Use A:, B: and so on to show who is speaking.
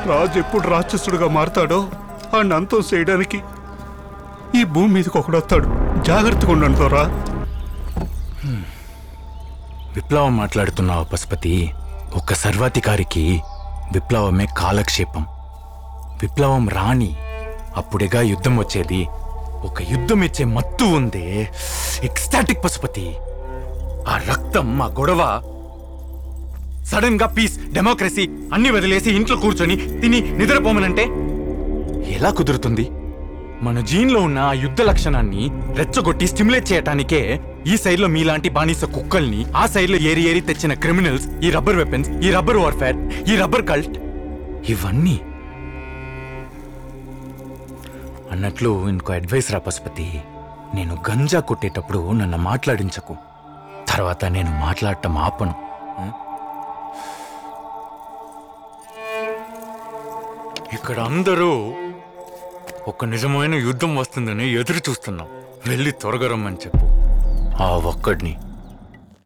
A: రాజు ఎప్పుడు రాక్షసుడుగా మారతాడో ఆ అంతం చేయడానికి ఈ భూమి మీదకి ఒకడొస్తాడు జాగ్రత్తగా ఉండండి దొరా
B: విప్లవం మాట్లాడుతున్నావు పశుపతి ఒక సర్వాధికారికి విప్లవమే కాలక్షేపం విప్లవం రాని అప్పుడేగా యుద్ధం వచ్చేది ఒక యుద్ధం ఇచ్చే మత్తు ఉందే ఎక్స్టాటిక్ పశుపతి ఆ రక్తం ఆ గొడవ సడన్ గా పీస్ డెమోక్రసీ అన్ని వదిలేసి ఇంట్లో కూర్చొని తిని నిద్రపోమనంటే ఎలా కుదురుతుంది మన జీన్లో ఉన్న ఆ యుద్ధ లక్షణాన్ని రెచ్చగొట్టి స్టిమ్యులేట్ చేయటానికే ఈ సైడ్ లో మీలాంటి బానిస కుక్కల్ని ఆ సైడ్ లో ఏరి ఏరి తెచ్చిన క్రిమినల్స్ ఈ రబ్బర్ వెపన్స్ ఈ రబ్బర్ వార్ఫేర్ ఈ రబ్బర్ కల్ట్ ఇవన్నీ అన్నట్లు ఇంకో అడ్వైస్ రా పశుపతి నేను గంజా కొట్టేటప్పుడు నన్ను మాట్లాడించకు తర్వాత నేను మాట్లాడటం ఆపను ఉం? ఇక్కడ అందరూ ఒక నిజమైన యుద్ధం వస్తుందని ఎదురు చూస్తున్నాం వెళ్ళి త్వరగా రమ్మని చెప్పు ఆ ఒక్కడిని